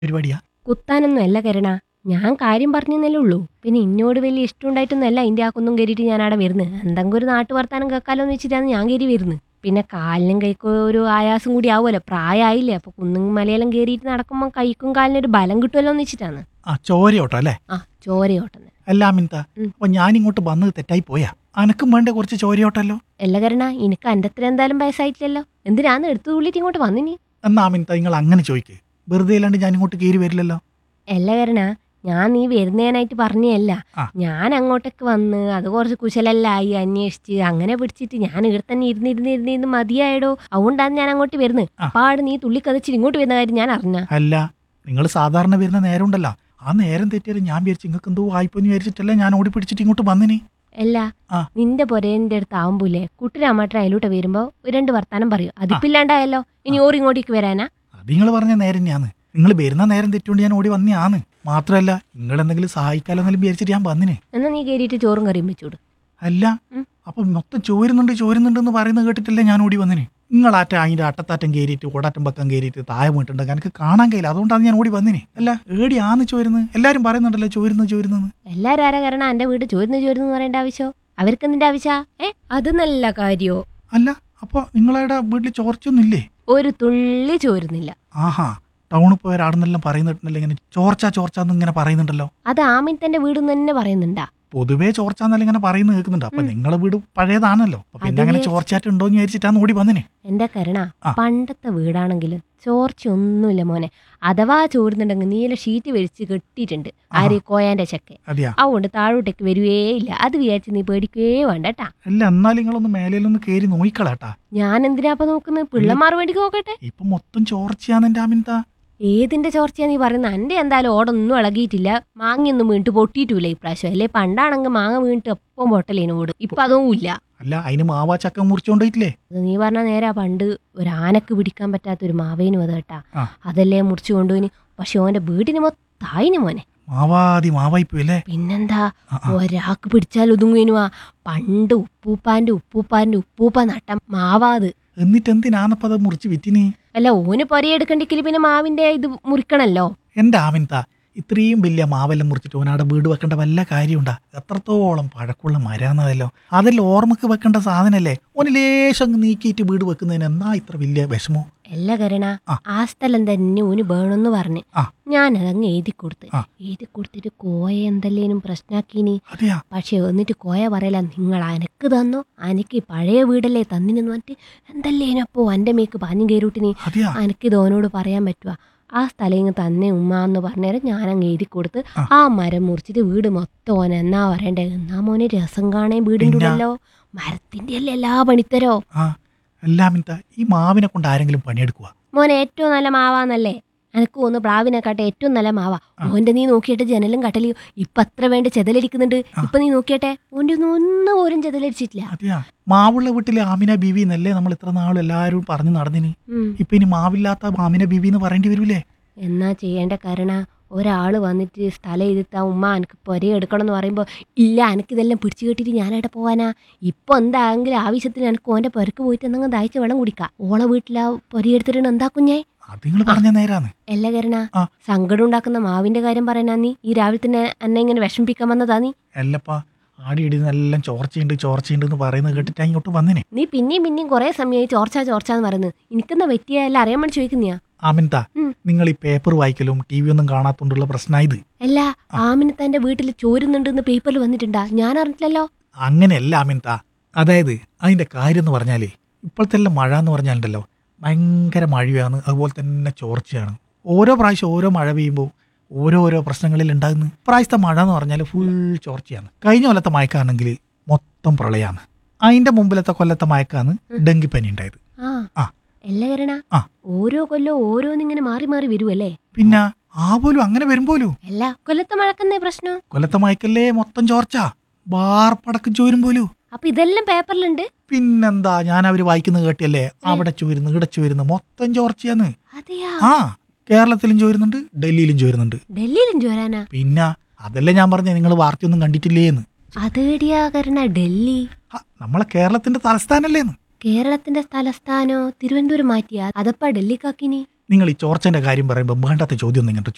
പരിപാടിയാ കുത്താനൊന്നും അല്ല കരുണ ഞാൻ കാര്യം പറഞ്ഞെന്നല്ലേ ഉള്ളൂ പിന്നെ ഇന്നോട് വലിയ ഇഷ്ടമുണ്ടായിട്ടൊന്നും അല്ല ഇതിൻ്റെ ആക്കൊന്നും കയറിയിട്ട് ഞാൻ അവിടെ വരുന്നത് എന്തെങ്കിലും ഒരു നാട്ടു വർത്താനം കേൾക്കാലോ എന്ന് വെച്ചിട്ടാണ് ഞാൻ കയറി വരുന്നത് പിന്നെ കാലിനും കൈക്കും ഒരു ആയാസം കൂടി ആവുമല്ലോ പ്രായമായില്ലേ അപ്പൊ കുന്നും മലയെല്ലാം കയറിയിട്ട് നടക്കുമ്പോൾ കൈക്കും കാലിനും ഒരു ബലം കിട്ടുമല്ലോ എന്ന് വെച്ചിട്ടാണ് ആ ചോരയോട്ടോ അല്ലേ ആ ചോരയോട്ടം അല്ല അമിൻത ഉം. അപ്പൊ ഞാൻ ഇങ്ങോട്ട് വന്നത് തെറ്റായി പോയാ അനക്കും വേണ്ട കുറച്ച് ചോരയോട്ടല്ലോ അല്ല കരുണ എനിക്ക് എൻ്റെ അത്ര എന്തായാലും വയസ്സായിട്ടില്ലല്ലോ എന്തിനാന്ന് എടുത്തു തുള്ളിയിട്ട് ഇങ്ങോട്ട് വന്നിനി എന്നാ അമിൻത നിങ്ങൾ അങ്ങനെ ചോദിക്ക് വെറുതെ അല്ലാണ്ട് ഞാൻ ഇങ്ങോട്ട് കയറി വരില്ലല്ലോ അല്ല കരുണ ഞാൻ നീ വരുന്നതിനായിട്ട് പറഞ്ഞല്ല ആ. ഞാൻ അങ്ങോട്ടേക്ക് വന്ന് അത് കുറച്ച് കുശലല്ലായി അന്വേഷിച്ച് അങ്ങനെ പിടിച്ചിട്ട് ഞാൻ ഇവിടെ തന്നെ ഇരുന്ന് ഇരുന്ന് ഇരുന്ന് ഇരുന്ന് മതിയായടോ അതുകൊണ്ടാണ് ഞാൻ അങ്ങോട്ട് വരുന്നത് ആ. പാട് നീ തുള്ളിക്കതച്ചിട്ട് ഇങ്ങോട്ട് വരുന്ന കാര്യം ഞാൻ അറിഞ്ഞ അല്ല നിങ്ങൾ സാധാരണ വരുന്ന നേരം ഉണ്ടല്ലോ ആ നേരം തെറ്റിയാൽ ഞാൻ വിചാരിച്ചു നിങ്ങൾക്ക് എന്തോ വായ്പെന്ന് വിചാരിച്ചിട്ടല്ലേ ഞാൻ ഓടി പിടിച്ചിട്ട് ഇങ്ങോട്ട് വന്നിനി അല്ല ആ. നിന്റെ പൊരേന്റെ അടുത്ത് ആവുമ്പൂലേ കുട്ടിരാമാട്ടൻ അതിലൂട്ട് വരുമ്പോ ഒരു രണ്ട് വർത്താനം പറയും അതിപ്പില്ലാണ്ടായല്ലോ ഇനി ഓർ ഇങ്ങോട്ടേക്ക് വരാനാ അത് നിങ്ങൾ പറഞ്ഞ നേരം തന്നെയാന്ന് നിങ്ങൾ വരുന്ന നേരം തെറ്റുകൊണ്ട് ഞാൻ ഓടി വന്നെയാന്ന് മാത്രമല്ല നിങ്ങൾ എന്തെങ്കിലും സഹായിക്കാലോ എന്നെങ്കിലും വിചാരിച്ചിട്ട് ഞാൻ വന്നിന് എന്നാ നീ കയറിയിട്ട് ചോറും കറിയും വെച്ചോട് അല്ല ഉം. അപ്പൊ മൊത്തം ചോരുന്നുണ്ട് ചോരുന്നുണ്ട് എന്ന് പറയുന്നത് കേട്ടിട്ടല്ലേ ഞാൻ ഓടി വന്നിന് നിങ്ങളാറ്റ അതിന്റെ അട്ടത്താറ്റം കയറിയിട്ട് ഓടാറ്റം പക്കം കയറിയിട്ട് താഴെ വീട്ടുണ്ട് എനിക്ക് കാണാൻ കഴിയില്ല അതുകൊണ്ടാണ് ഞാൻ ഓടി വന്നിന് അല്ല ഏടിയാന്ന് ചോരുന്നത് എല്ലാരും പറയുന്നുണ്ടല്ലോ ചോരുന്നു ചോരുന്നെന്ന് എല്ലാരും ആരാ കാരണം എന്റെ വീട് ചോരുന്നു ചോരുന്നു എന്ന് പറയേണ്ട ആവശ്യമോ അവർക്ക് എന്തിന്റെ ആവശ്യ ഏ അത് നല്ല കാര്യോ അല്ല അപ്പൊ നിങ്ങളുടെ വീട്ടിൽ ചോർച്ചയൊന്നും ഇല്ലേ ഒരു തുള്ളി ചോരുന്നില്ല ആഹാ ടൗണിൽ പോയാൽ ആടുന്നെല്ലാം പറയുന്നുണ്ടല്ലോ ഇങ്ങനെ ചോർച്ച ചോർച്ച എന്ന് ഇങ്ങനെ പറയുന്നുണ്ടല്ലോ അത് ആമിത്തന്റെ വീട് തന്നെ പറയുന്നുണ്ടാ പൊതുവേ ചോർച്ച എന്നല്ല ഇങ്ങനെ പറയുന്നത് കേൾക്കുന്നുണ്ട് അപ്പൊ ഉം. നിങ്ങളെ വീട് പഴയതാണല്ലോ അപ്പൊ പിന്നെ അത് അങ്ങനെ വിചാരിച്ച്- ചോർച്ചയായിട്ടുണ്ടോ എന്ന് വിചാരിച്ചിട്ടാണ് ഓടി വന്നിന് എന്റെ കരുണ ആ. പണ്ടത്തെ വീടാണെങ്കിലും ചോർച്ചയൊന്നുമില്ല മോനെ അഥവാ ചോരുന്നുണ്ടെങ്കിൽ നീല ഷീറ്റ് വലിച്ച് കെട്ടിയിട്ടുണ്ട് ആര് കോയാന്റെ ചെക്കെ അതെയാ അതുകൊണ്ട് താഴോട്ടേക്ക് വരുവേ ഇല്ല അത് വിചാരിച്ച് നീ പേടിക്കുകയേ വേണ്ട കേട്ടാ അല്ല എന്നാലും നിങ്ങളൊന്ന് മേലേലൊന്ന് കയറി നോക്കിക്കളാട്ടാ ഞാൻ എന്തിനാ അപ്പൊ നോക്കുന്നത് പിള്ളമാർ വേണ്ടി നോക്കട്ടെ ഇപ്പൊ മൊത്തം ചോർച്ചയാന്ന് എന്റെ ആമിൻത ഏതിന്റെ ചോർച്ചയാ നീ പറയുന്നത് എന്റെ എന്തായാലും ഓടൊന്നും ഇളകിയിട്ടില്ല മാങ്ങയൊന്നും വീണിട്ട് പൊട്ടിയിട്ടില്ല ഇപ്രാവശ്യം അല്ലേ പണ്ടാണെങ്കിൽ മാങ്ങ വീണിട്ട് എപ്പം പൊട്ടലേനു ഓട് ഇപ്പൊ അതൊന്നും ഇല്ല അല്ല അതിന് മാവാ ചക്ക മുറിച്ചോണ്ടിട്ടില്ലേ അത് നീ പറഞ്ഞ നേരാ പണ്ട് ഒരു ആനക്ക് പിടിക്കാൻ പറ്റാത്ത ഒരു മാവേനും അത് കേട്ടാ ആ. അതല്ലേ മുറിച്ചു കൊണ്ടുപോയിന് പക്ഷെ ഓന്റെ വീടിന് മൊത്തായിന് മോനെ മാവാതി മാവായിപ്പോയി അല്ലേ പിന്നെന്താ ആ, ആ. ഒരാൾക്ക് പിടിച്ചാൽ ഒതുങ്ങുവേനുവാ പണ്ട് ഉപ്പൂപ്പാന്റെ ഉപ്പൂപ്പാന്റെ ഉപ്പൂപ്പ നട്ടം മാവാത് എന്നിട്ട് എന്തിനാന്നപ്പോ അത് മുറിച്ച് വിറ്റിനി അല്ല ഓന് പൊരയെടുക്കണ്ടെങ്കിൽ പിന്നെ മാവിന്റെ ഇത് മുറിക്കണല്ലോ എന്റെ ആമിൻത ഇത്രയും വലിയ മാവെല്ലാം മുറിച്ചിട്ട് ഓനവിടെ വീട് വെക്കേണ്ട വല്ല കാര്യമുണ്ടാ എത്രത്തോളം പഴക്കമുള്ള മരാന്നതല്ലോ അതെല്ലാം ഓർമ്മക്ക് വെക്കേണ്ട സാധനല്ലേ ഓന് ലേശം അങ്ങ് നീക്കിയിട്ട് വീട് വെക്കുന്നതിന് എന്നാ ഇത്ര വലിയ വിഷമോ എല്ലാ കരണ ആ. ആ സ്ഥലം തന്നെ ഓന് വേണമെന്ന് പറഞ്ഞ് ആ. ഞാനതങ്ങ് എഴുതി കൊടുത്ത് ആ. എഴുതി കൊടുത്തിട്ട് കോയ എന്തല്ലേനും പ്രശ്നാക്കീനി അതെയാ പക്ഷെ എന്നിട്ട് കോയ പറയല നിങ്ങൾ അനക്ക് തന്നോ അനക്ക് ഈ പഴയ വീടല്ലേ തന്നിനെന്ന് പറഞ്ഞിട്ട് എന്തല്ലേനപ്പോ എൻ്റെ മേക്ക് പാഞ്ഞു കയറിട്ടിനി അതെയാ അനക്ക് ഇത് ഓനോട് പറയാൻ പറ്റുക ആ സ്ഥലം ഇങ്ങ് തന്നെ ഉമ്മ എന്ന് പറഞ്ഞേരം ഞാനങ്ങ് എഴുതി കൊടുത്ത് ആ. ആ മരം മുറിച്ചിട്ട് വീട് മൊത്തം ഓൻ എന്നാ പറയണ്ടേ എന്നാ മോനെ രസം കാണേ വീടിൻ്റെ പിന്നെ? ഉള്ളല്ലോ മരത്തിന്റെ അല്ലേ എല്ലാ പണിത്തരോ ആ എല്ലാമിൻത ഈ മാവിനെ കൊണ്ട് ആരെങ്കിലും പണിയെടുക്കുക മോനെ ഏറ്റവും നല്ല മാവാന്നല്ലേ എനക്ക് ഒന്ന് പ്രാവിനെക്കാട്ടെ ഏറ്റവും നല്ല മാവാ ആ. ഓന്റെ നീ നോക്കിയിട്ട് ജനലും കട്ടലിയും ഇപ്പൊ അത്ര വേണ്ട ചെതലടിക്കുന്നുണ്ട് ആ. ഇപ്പൊ നീ നോക്കിയട്ടെ ഓന്റെ ഒന്നും ഒന്നും പോലും ചെതലടിച്ചിട്ടില്ല അതെയാ മാവുള്ള വീട്ടിലെ ആമിന ബീവി എന്നല്ലേ നമ്മൾ ഇത്ര നാളും എല്ലാവരും പറഞ്ഞു നടന്നിന് ഉം. ഇപ്പൊ ഇനി മാവില്ലാത്ത ആമിന ബീവി എന്ന് പറയേണ്ടി വരൂലേ എന്നാ ചെയ്യേണ്ട കാരണ ഒരാള് വന്നിട്ട് സ്ഥലം എഴുതിത്താ ഉമ്മ എനിക്ക് പൊര എടുക്കണം എന്ന് പറയുമ്പോൾ ഇല്ല എനിക്ക് ഇതെല്ലാം പിടിച്ചു കെട്ടിട്ട് ഞാനായിട്ട് പോവാനാ ഇപ്പൊ എന്തായെങ്കിലും ആവശ്യത്തിന് എനിക്ക് ഓന്റെ പൊരക്ക് പോയിട്ട് എന്തെങ്കിലും ദാഹിച്ച് വെള്ളം കുടിക്കാം ഓളെ വീട്ടിലാ പൊര എടുത്തിട്ട് എന്താ കുഞ്ഞേ അത് നിങ്ങൾ പറഞ്ഞ നേരാന്ന് എല്ലാ കരണ ആ. സങ്കടം ഉണ്ടാക്കുന്ന മാവിന്റെ കാര്യം പറയാനാ നീ ഈ രാവിലെ തന്നെ എന്നെ ഇങ്ങനെ വിഷമിപ്പിക്കാൻ വന്നതാ നീ അല്ലപ്പാ ആടി ഇടി എല്ലാം ചോർച്ചയുണ്ട് ചോർച്ചയുണ്ട് എന്ന് പറയുന്നത് കേട്ടിട്ട് ഞാൻ ഇങ്ങോട്ട് വന്നിനെ നീ പിന്നെയും പിന്നെയും കുറെ സമയമായി ചോർച്ച ചോർച്ച എന്ന് പറയുന്നത് എനിക്കെന്താ പറ്റിയ എല്ലാം അറിയാൻ വേണ്ടി ചോദിക്കുന്നയാ ആമിൻത ഉം. നിങ്ങൾ ഈ പേപ്പർ വായിക്കലും ടി വി ഒന്നും കാണാത്തോണ്ടുള്ള പ്രശ്നമായത് അല്ല ആമിന് തന്റെ വീട്ടിൽ ചോരുന്നുണ്ടെന്ന് പേപ്പറിൽ വന്നിട്ടുണ്ടാ ഞാൻ അറിഞ്ഞില്ലല്ലോ അങ്ങനെയല്ല ആമിൻത അതായത് അതിന്റെ കാര്യം എന്ന് പറഞ്ഞാലേ ഇപ്പോഴത്തെ എല്ലാം മഴ എന്ന് പറഞ്ഞാലുണ്ടല്ലോ ഭയങ്കര മഴയാണ് അതുപോലെ തന്നെ ചോർച്ചയാണ് ഓരോ പ്രാവശ്യം ഓരോ മഴ പെയ്യുമ്പോൾ ഓരോരോ പ്രശ്നങ്ങളിൽ ഉണ്ടാകുന്നു പ്രാവശ്യത്തെ മഴ എന്ന് പറഞ്ഞാൽ ഫുൾ ചോർച്ചയാണ് കഴിഞ്ഞ കൊല്ലത്തെ മയക്കാണെങ്കിൽ മൊത്തം പ്രളയമാണ് അതിന്റെ മുമ്പിലത്തെ കൊല്ലത്തെ മയക്കാണ് ഡെങ്കിപ്പനി ഉണ്ടായത് ആ ആ. എല്ലാ കരണ ആ. ഓരോ കൊല്ലം ഓരോന്നിങ്ങനെ മാറി മാറി വരുവല്ലേ പിന്നെ ആ പോലും അങ്ങനെ വരുമ്പോലും അല്ല കൊല്ലത്തെ മഴക്കുന്നേ പ്രശ്നം കൊല്ലത്തെ മയക്കല്ലേ മൊത്തം ചോർച്ച ബാർപ്പടക്കം ചോരും പോലും അപ്പൊ ഇതെല്ലാം പേപ്പറിലുണ്ട് പിന്നെന്താ ഞാൻ അവര് വായിക്കുന്നത് കേട്ടിയല്ലേ അവിടെ ചോരുന്നു ഇവിടെ ചോരുന്നു മൊത്തം ചോർച്ചയാന്ന് അതെയാ ആ കേരളത്തിലും ചോരുന്നുണ്ട് ഡൽഹിയിലും ചോരുന്നുണ്ട് ഡൽഹിയിലും ചോരാനാ പിന്നെ അതല്ലേ ഞാൻ പറഞ്ഞ നിങ്ങൾ വാർത്തയൊന്നും കണ്ടിട്ടില്ലേന്ന് അതേടിയാ കരണ ഡൽഹി ആ, നമ്മളെ കേരളത്തിന്റെ തലസ്ഥാനല്ലേന്ന് കേരളത്തിന്റെ തലസ്ഥാനോ തിരുവനന്തപുരം മാറ്റിയാ അതപ്പാ ഡൽഹിക്കാക്കിനി നിങ്ങൾ ഈ ചോർച്ചന്റെ കാര്യം പറയുമ്പോൾ വേണ്ടാത്ത ചോദ്യം ഒന്നും ഇങ്ങോട്ട്